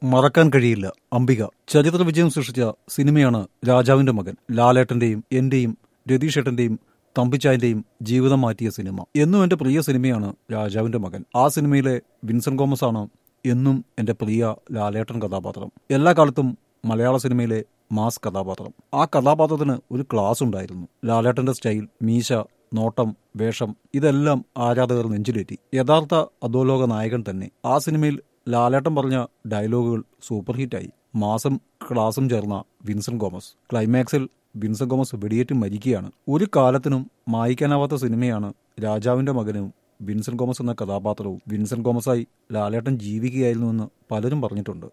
മറക്കാൻ കഴിയില്ല അംബിക ചരിത്ര വിജയം സൃഷ്ടിച്ച സിനിമയാണ് രാജാവിന്റെ മകൻ ലാലേട്ടന്റെയും എന്റെയും രതീഷേട്ടന്റെയും തമ്പിച്ചായന്റെയും ജീവിതം മാറ്റിയ സിനിമ എന്നും എന്റെ പ്രിയ സിനിമയാണ് രാജാവിന്റെ മകൻ ആ സിനിമയിലെ വിൻസെന്റ് ഗോമസ് ആണ് എന്നും എന്റെ പ്രിയ ലാലേട്ടൻ കഥാപാത്രം എല്ലാ കാലത്തും മലയാള സിനിമയിലെ മാസ് കഥാപാത്രം ആ കഥാപാത്രത്തിന് ഒരു ക്ലാസ് ഉണ്ടായിരുന്നു ലാലേട്ടന്റെ സ്റ്റൈൽ മീശ നോട്ടം വേഷം ഇതെല്ലാം ആരാധകർ നെഞ്ചിലേറ്റി യഥാർത്ഥ അധോലോക നായകൻ തന്നെ ആ സിനിമയിൽ ലാലേട്ടൻ പറഞ്ഞ ഡയലോഗുകൾ സൂപ്പർ ഹിറ്റായി മാസം ക്ലാസും ചേർന്ന വിൻസെന്റ് ഗോമസ് ക്ലൈമാക്സിൽ വിൻസെന്റ് ഗോമസ് വെടിയേറ്റ് മരിക്കുകയാണ് ഒരു കാലത്തിനും മായിക്കാനാവാത്ത സിനിമയാണ് രാജാവിന്റെ മകനും വിൻസെന്റ് ഗോമസ് എന്ന കഥാപാത്രവും വിൻസെന്റ് ഗോമസായി ലാലേട്ടൻ ജീവിക്കുകയായിരുന്നുവെന്ന് പലരും പറഞ്ഞിട്ടുണ്ട്